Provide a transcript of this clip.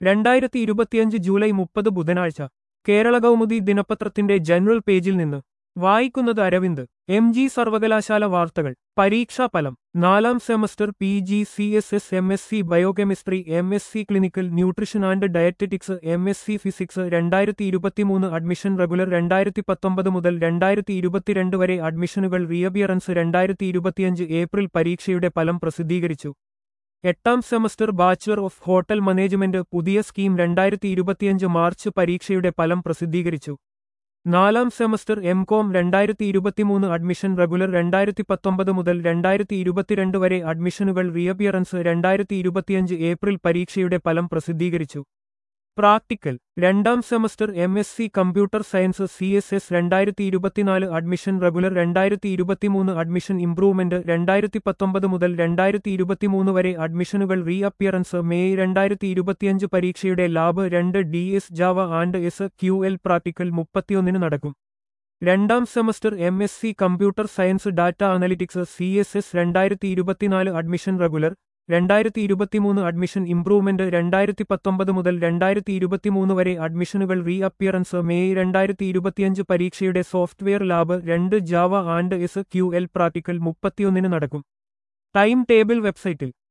രണ്ടായിരത്തി ഇരുപത്തിയഞ്ച് ജൂലൈ മുപ്പത് ബുധനാഴ്ച കേരള കൗമുദി ദിനപത്രത്തിന്റെ ജനറൽ പേജിൽ നിന്ന് വായിക്കുന്നത് അരവിന്ദ് എം ജി സർവകലാശാല വാർത്തകൾ പരീക്ഷാഫലം നാലാം semester P G C S S M S C biochemistry M S C clinical nutrition and dietetics M S C physics രണ്ടായിരത്തി ഇരുപത്തിമൂന്ന് അഡ്മിഷൻ റെഗുലർ രണ്ടായിരത്തി പത്തൊമ്പത് മുതൽ രണ്ടായിരത്തി ഇരുപത്തിരണ്ട് വരെ അഡ്മിഷനുകൾ റീഅബിയറൻസ് രണ്ടായിരത്തി ഇരുപത്തിയഞ്ച് ഏപ്രിൽ പരീക്ഷയുടെ ഫലം പ്രസിദ്ധീകരിച്ചു എട്ടാം semester bachelor of hotel management പുതിയ സ്കീം രണ്ടായിരത്തി ഇരുപത്തിയഞ്ച് മാർച്ച് പരീക്ഷയുടെ ഫലം പ്രസിദ്ധീകരിച്ചു നാലാം സെമസ്റ്റർ എം കോം രണ്ടായിരത്തി ഇരുപത്തിമൂന്ന് അഡ്മിഷൻ റെഗുലർ രണ്ടായിരത്തി പത്തൊമ്പത് മുതൽ രണ്ടായിരത്തി ഇരുപത്തിരണ്ട് വരെ അഡ്മിഷനുകൾ റീഅപ്പിയറൻസ് രണ്ടായിരത്തി ഇരുപത്തിയഞ്ച് ഏപ്രിൽ പരീക്ഷയുടെ ഫലം പ്രസിദ്ധീകരിച്ചു പ്രാക്ടിക്കൽ രണ്ടാം semester M S C computer science C S S രണ്ടായിരത്തി ഇരുപത്തിനാല് അഡ്മിഷൻ റെഗുലർ രണ്ടായിരത്തി ഇരുപത്തിമൂന്ന് അഡ്മിഷൻ ഇംപ്രൂവ്മെന്റ് രണ്ടായിരത്തി പത്തൊമ്പത് മുതൽ രണ്ടായിരത്തി ഇരുപത്തിമൂന്ന് വരെ അഡ്മിഷനുകൾ റീ അപ്പിയറൻസ് മെയ് രണ്ടായിരത്തി ഇരുപത്തിയഞ്ച് പരീക്ഷയുടെ ലാബ് രണ്ട് D S Java and S Q L practical മുപ്പത്തിയൊന്നിന് നടക്കും രണ്ടാം semester M S C computer science data analytics C S S രണ്ടായിരത്തി ഇരുപത്തിനാല് അഡ്മിഷൻ റെഗുലർ രണ്ടായിരത്തി ഇരുപത്തിമൂന്ന് അഡ്മിഷൻ ഇംപ്രൂവ്മെന്റ് രണ്ടായിരത്തി പത്തൊമ്പത് മുതൽ രണ്ടായിരത്തി ഇരുപത്തിമൂന്ന് വരെ അഡ്മിഷനുകൾ റീ അപ്പിയറൻസ് മെയ് രണ്ടായിരത്തി ഇരുപത്തിയഞ്ച് പരീക്ഷയുടെ സോഫ്റ്റ്വെയർ ലാബ് രണ്ട് Java and S Q L practical മുപ്പത്തിയൊന്നിന് നടക്കും ടൈം ടേബിൾ വെബ്സൈറ്റിൽ